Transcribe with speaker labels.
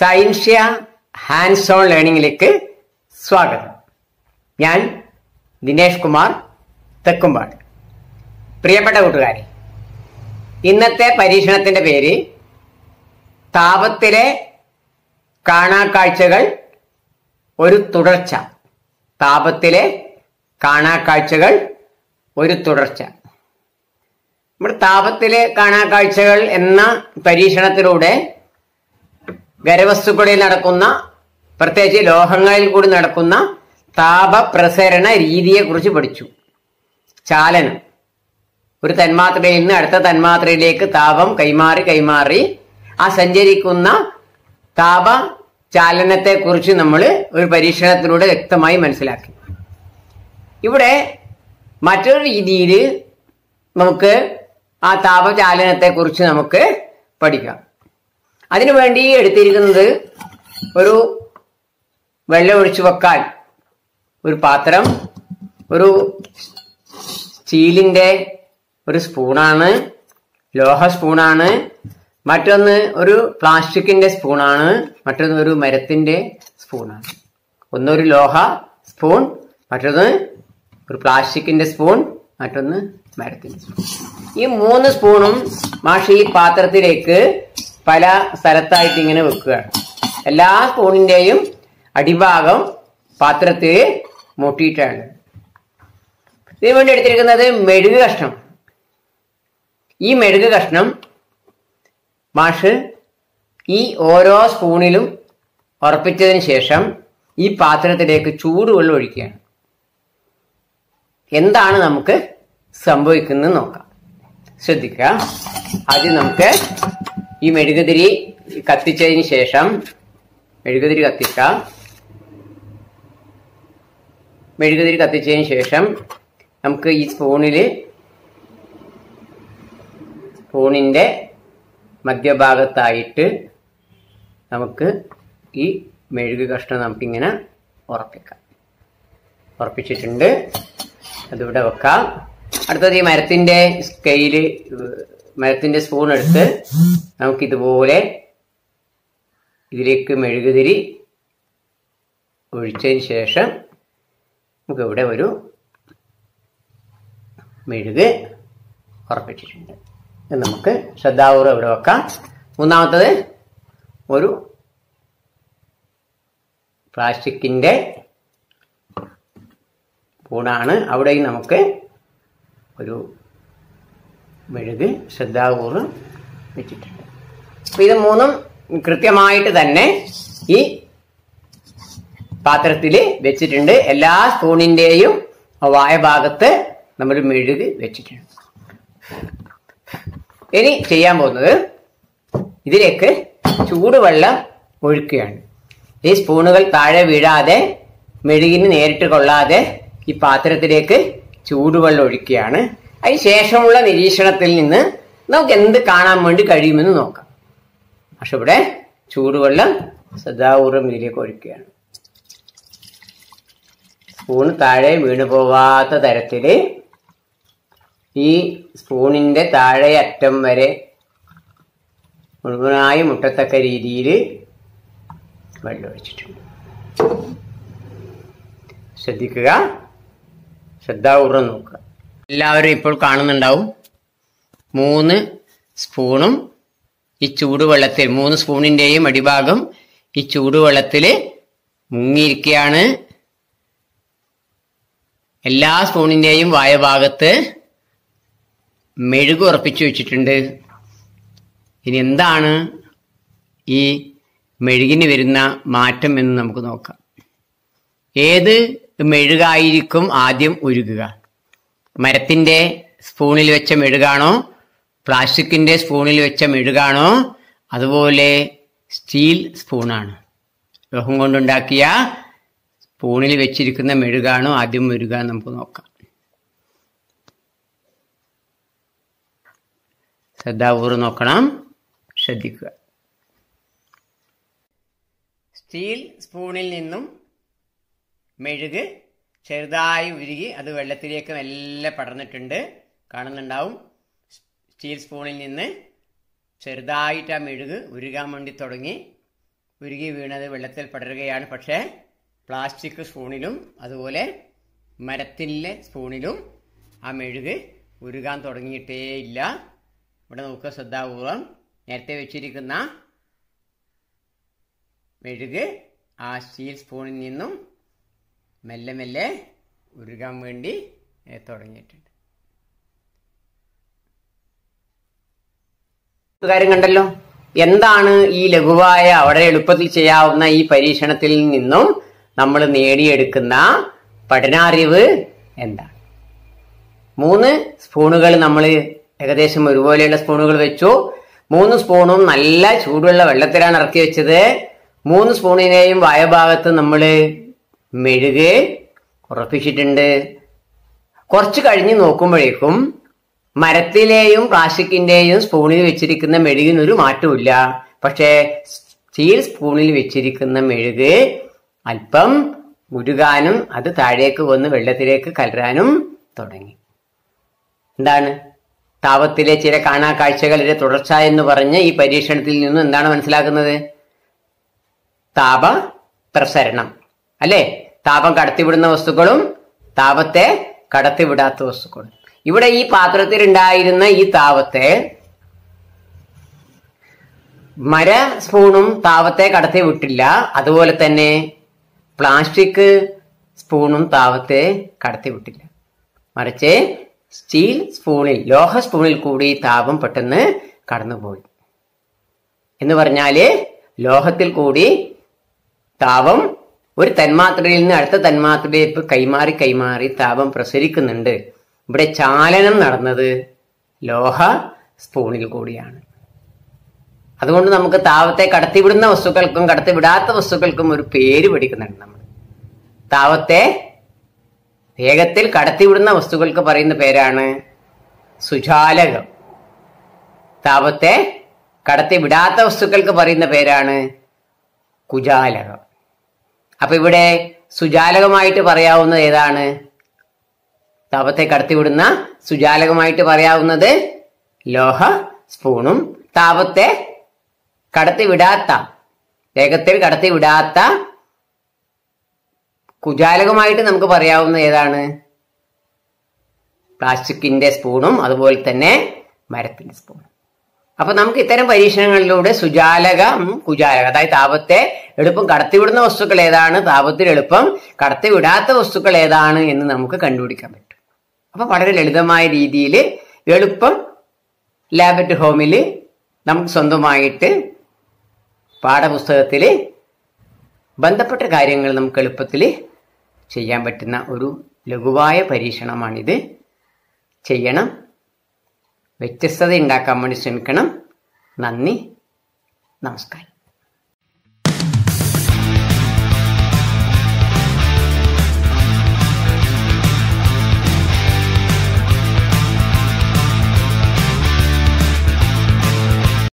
Speaker 1: Scientia hands on ലേണിംഗിലേക്ക് സ്വാഗതം ഞാൻ ദിനേഷ് കുമാർ തെക്കുംപാട് പ്രിയപ്പെട്ട കൂട്ടുകാരെ ഇന്നത്തെ പരീക്ഷണത്തിന്റെ പേര് താപത്തിലെ കാണാക്കാഴ്ചകൾ ഒരു തുടർച്ച താപത്തിലെ കാണാക്കാഴ്ചകൾ ഒരു തുടർച്ച നമ്മുടെ താപത്തിലെ കാണാക്കാഴ്ചകൾ എന്ന പരീക്ഷണത്തിലൂടെ ഖരവസ്തുക്കളിൽ നടക്കുന്ന പ്രത്യേകിച്ച് ലോഹങ്ങളിൽ കൂടി നടക്കുന്ന താപപ്രസരണ രീതിയെ കുറിച്ച് പഠിച്ചു ചാലനം ഒരു തന്മാത്രയിൽ നിന്ന് അടുത്ത തന്മാത്രയിലേക്ക് താപം കൈമാറി കൈമാറി ആ സഞ്ചരിക്കുന്ന താപ ചാലനത്തെ കുറിച്ച് നമ്മൾ ഒരു പരീക്ഷണത്തിലൂടെ വ്യക്തമായി മനസ്സിലാക്കി ഇവിടെ മറ്റൊരു രീതിയിൽ നമുക്ക് ആ താപചാലനത്തെ കുറിച്ച് നമുക്ക് പഠിക്കാം അതിനുവേണ്ടി എടുത്തിരിക്കുന്നത് ഒരു വെള്ളം ഒഴിച്ചു വെക്കാൻ ഒരു പാത്രം ഒരു സ്റ്റീലിന്റെ ഒരു സ്പൂണാണ് ലോഹ സ്പൂണാണ് മറ്റൊന്ന് ഒരു പ്ലാസ്റ്റിക്കിന്റെ സ്പൂണാണ് മറ്റൊന്ന് ഒരു മരത്തിന്റെ സ്പൂണാണ് ഒന്നൊരു ലോഹ സ്പൂൺ മറ്റൊന്ന് ഒരു പ്ലാസ്റ്റിക്കിന്റെ സ്പൂൺ മറ്റൊന്ന് മരത്തിന്റെ സ്പൂൺ ഈ മൂന്ന് സ്പൂണും മാഷ് ഈ പാത്രത്തിലേക്ക് പല സ്ഥലത്തായിട്ട് ഇങ്ങനെ വെക്കുകയാണ് എല്ലാ സ്പൂണിന്റെയും അടിഭാഗം പാത്രത്തിൽ മുട്ടിയിട്ടാണ് ഇതിനു വേണ്ടി എടുത്തിരിക്കുന്നത് മെഴുക് കഷ്ണം ഈ മെഴുക് കഷ്ണം മാഷ് ഈ ഓരോ സ്പൂണിലും ഉറപ്പിച്ചതിന് ശേഷം ഈ പാത്രത്തിലേക്ക് ചൂടുവെള്ളം ഒഴിക്കുകയാണ് എന്താണ് നമുക്ക് സംഭവിക്കുന്നത് നോക്കാം ശ്രദ്ധിക്കുക ആദ്യം നമുക്ക് ഈ മെഴുകുതിരി കത്തിച്ചതിന് ശേഷം മെഴുകുതിരി കത്തിക്കാം മെഴുകുതിരി കത്തിച്ചതിന് ശേഷം നമുക്ക് ഈ സ്പൂണിൽ സ്പൂണിൻ്റെ മധ്യഭാഗത്തായിട്ട് നമുക്ക് ഈ മെഴുക് കഷ്ണം നമുക്കിങ്ങനെ ഉറപ്പിക്കാം ഉറപ്പിച്ചിട്ടുണ്ട് അതിവിടെ വെക്കാം അടുത്തത് ഈ മരത്തിൻ്റെ സ്കെയില് മരത്തിൻ്റെ സ്പൂൺ എടുത്ത് നമുക്കിതുപോലെ ഇതിലേക്ക് മെഴുകുതിരി ഒഴിച്ചതിന് ശേഷം നമുക്ക് ഇവിടെ ഒരു മെഴുക് ഉറപ്പിച്ചിട്ടുണ്ട് ഇത് നമുക്ക് ശ്രദ്ധാപൂർവ്വം ഇവിടെ വെക്കാം മൂന്നാമത്തത് ഒരു പ്ലാസ്റ്റിക്കിൻ്റെ സ്പൂണാണ് അവിടെയും നമുക്ക് ഒരു മെഴുക് ശ്രദ്ധാപൂർവ്വം വെച്ചിട്ടുണ്ട് അപ്പൊ ഇത് മൂന്നും കൃത്യമായിട്ട് തന്നെ ഈ പാത്രത്തിൽ വെച്ചിട്ടുണ്ട് എല്ലാ സ്പൂണിന്റെയും വായ ഭാഗത്ത് നമ്മൾ മെഴുക് വെച്ചിട്ടുണ്ട് ഇനി ചെയ്യാൻ പോകുന്നത് ഇതിലേക്ക് ചൂടുവെള്ളം ഒഴിക്കുകയാണ് ഈ സ്പൂണുകൾ താഴെ വീഴാതെ മെഴുകിന് നേരിട്ട് കൊള്ളാതെ ഈ പാത്രത്തിലേക്ക് ചൂടുവെള്ളം ഒഴിക്കുകയാണ് അതിന് ശേഷമുള്ള നിരീക്ഷണത്തിൽ നിന്ന് നമുക്ക് എന്ത് കാണാൻ വേണ്ടി കഴിയുമെന്ന് നോക്കാം പക്ഷെ ഇവിടെ ചൂടുവെള്ളം ശ്രദ്ധാപൂർവം ഇതിലേക്ക് ഒഴിക്കുകയാണ് സ്പൂൺ താഴെ വീണു പോവാത്ത തരത്തിൽ ഈ സ്പൂണിന്റെ താഴെ അറ്റം വരെ മുഴുവനായി മുട്ടത്തക്ക രീതിയിൽ വെള്ളം ഒഴിച്ചിട്ടുണ്ട് ശ്രദ്ധിക്കുക ശ്രദ്ധാപൂർവം നോക്കുക എല്ലാവരും ഇപ്പോൾ കാണുന്നുണ്ടാവും മൂന്ന് സ്പൂണും ഈ ചൂടുവെള്ളത്തിൽ മൂന്ന് സ്പൂണിന്റെയും അടിഭാഗം ഈ ചൂടുവെള്ളത്തിൽ മുങ്ങിയിരിക്കുകയാണ് എല്ലാ സ്പൂണിന്റെയും വായഭാഗത്ത് മെഴുക് ഉറപ്പിച്ചു വെച്ചിട്ടുണ്ട് ഇനി എന്താണ് ഈ മെഴുകിന് വരുന്ന മാറ്റം എന്ന് നമുക്ക് നോക്കാം ഏത് മെഴുകായിരിക്കും ആദ്യം ഉരുകുക മരത്തിന്റെ സ്പൂണിൽ വെച്ച മെഴുകാണോ പ്ലാസ്റ്റിക്കിന്റെ സ്പൂണിൽ വെച്ച മെഴുകാണോ അതുപോലെ സ്റ്റീൽ സ്പൂണാണ് ലോഹം കൊണ്ടുണ്ടാക്കിയ സ്പൂണിൽ വെച്ചിരിക്കുന്ന മെഴുകാണോ ആദ്യം ഉരുക നമുക്ക് നോക്കാം ശ്രദ്ധാപൂർവ്വം നോക്കണം ശ്രദ്ധിക്കുക സ്റ്റീൽ സ്പൂണിൽ നിന്നും മെഴുക് ചെറുതായി ഉരുകി അത് വെള്ളത്തിലേക്ക് മെല്ലെ പടർന്നിട്ടുണ്ട് കാണുന്നുണ്ടാവും സ്റ്റീൽ സ്പൂണിൽ നിന്ന് ചെറുതായിട്ട് ആ മെഴുക് ഉരുകാൻ വേണ്ടി തുടങ്ങി ഉരുകി വീണത് വെള്ളത്തിൽ പടരുകയാണ് പക്ഷേ പ്ലാസ്റ്റിക് സ്പൂണിലും അതുപോലെ മരത്തിലെ സ്പൂണിലും ആ മെഴുക് ഉരുകാൻ തുടങ്ങിയിട്ടേ ഇല്ല ഇവിടെ നോക്കുക ശ്രദ്ധാപൂർവം നേരത്തെ വെച്ചിരിക്കുന്ന മെഴുക് ആ സ്റ്റീൽ സ്പൂണിൽ നിന്നും മെല്ലെ മെല്ലെ ഉരുകാൻ വേണ്ടി ഏ, തുടങ്ങിയിട്ടുണ്ട് കാര്യം കണ്ടല്ലോ എന്താണ് ഈ ലഘുവായ വളരെ എളുപ്പത്തിൽ ചെയ്യാവുന്ന ഈ പരീക്ഷണത്തിൽ നിന്നും നമ്മൾ നേടിയെടുക്കുന്ന പഠനാറിവ് എന്താണ് മൂന്ന് സ്പൂണുകൾ നമ്മൾ ഏകദേശം ഒരുപോലെയുള്ള സ്പൂണുകൾ വെച്ചു മൂന്ന് സ്പൂണും നല്ല ചൂടുള്ള വെള്ളത്തിലാണ് ഇറക്കി വെച്ചത് മൂന്ന് സ്പൂണിനെയും വായഭാഗത്ത് നമ്മൾ മെഴുക് ഉറപ്പിച്ചിട്ടുണ്ട് കുറച്ച് കഴിഞ്ഞ് നോക്കുമ്പോഴേക്കും മരത്തിലെയും പ്ലാസ്റ്റിക്കിന്റെയും സ്പൂണിൽ വെച്ചിരിക്കുന്ന മെഴുകിന് ഒരു മാറ്റമില്ല പക്ഷേ സ്റ്റീൽ സ്പൂണിൽ വെച്ചിരിക്കുന്ന മെഴുക് അല്പം ഉരുകാനും അത് താഴേക്ക് വന്ന് വെള്ളത്തിലേക്ക് കലരാനും തുടങ്ങി എന്താണ് താപത്തിലെ ചില കാണാ കാഴ്ചകളുടെ തുടർച്ച എന്ന് പറഞ്ഞ് ഈ പരീക്ഷണത്തിൽ നിന്നും എന്താണ് മനസ്സിലാക്കുന്നത് താപ പ്രസരണം അല്ലേ താപം കടത്തിവിടുന്ന വസ്തുക്കളും താപത്തെ കടത്തിവിടാത്ത വസ്തുക്കളും ഇവിടെ ഈ പാത്രത്തിൽ ഉണ്ടായിരുന്ന ഈ താപത്തെ മര സ്പൂണും താപത്തെ കടത്തി വിട്ടില്ല അതുപോലെ തന്നെ പ്ലാസ്റ്റിക് സ്പൂണും താപത്തെ കടത്തി വിട്ടില്ല മറിച്ച് സ്റ്റീൽ സ്പൂണിൽ ലോഹ സ്പൂണിൽ കൂടി താപം പെട്ടെന്ന് കടന്നുപോയി എന്ന് പറഞ്ഞാല് ലോഹത്തിൽ കൂടി താപം ഒരു തന്മാത്രയിൽ നിന്ന് അടുത്ത തന്മാത്രയിലേക്ക് കൈമാറി കൈമാറി താപം പ്രസരിക്കുന്നുണ്ട് ഇവിടെ ചാലനം നടന്നത് ലോഹ സ്പൂണിൽ കൂടിയാണ് അതുകൊണ്ട് നമുക്ക് താപത്തെ കടത്തിവിടുന്ന വസ്തുക്കൾക്കും കടത്തിവിടാത്ത വസ്തുക്കൾക്കും ഒരു പേര് പഠിക്കുന്നുണ്ട് നമ്മൾ താപത്തെ വേഗത്തിൽ കടത്തിവിടുന്ന വസ്തുക്കൾക്ക് പറയുന്ന പേരാണ് സുജാലകം താപത്തെ കടത്തിവിടാത്ത വസ്തുക്കൾക്ക് പറയുന്ന പേരാണ് കുജാലകം അപ്പൊ ഇവിടെ സുജാലകമായിട്ട് പറയാവുന്നത് ഏതാണ് താപത്തെ കടത്തിവിടുന്ന സുജാലകമായിട്ട് പറയാവുന്നത് ലോഹ സ്പൂണും താപത്തെ കടത്തിവിടാത്ത വേഗത്തിൽ കടത്തിവിടാത്ത കുജാലകമായിട്ട് നമുക്ക് പറയാവുന്ന ഏതാണ് പ്ലാസ്റ്റിക്കിന്റെ സ്പൂണും അതുപോലെ തന്നെ മരത്തിന്റെ സ്പൂണും അപ്പൊ നമുക്ക് ഇത്തരം പരീക്ഷണങ്ങളിലൂടെ സുജാലകം കുജാലകം അതായത് താപത്തെ എളുപ്പം കടത്തിവിടുന്ന വസ്തുക്കൾ ഏതാണ് താപത്തിൽ എളുപ്പം കടത്തിവിടാത്ത വസ്തുക്കൾ ഏതാണ് എന്ന് നമുക്ക് കണ്ടുപിടിക്കാൻ പറ്റും അപ്പൊ വളരെ ലളിതമായ രീതിയിൽ എളുപ്പം ലാബ് അറ്റ് ഹോമിൽ നമുക്ക് സ്വന്തമായിട്ട് പാഠപുസ്തകത്തിൽ ബന്ധപ്പെട്ട കാര്യങ്ങൾ നമുക്ക് എളുപ്പത്തിൽ ചെയ്യാൻ പറ്റുന്ന ഒരു ലഘുവായ പരീക്ഷണമാണിത് ചെയ്യണം വ്യത്യസ്തത ഉണ്ടാക്കാൻ വേണ്ടി ശ്രമിക്കണം നന്ദി നമസ്കാരം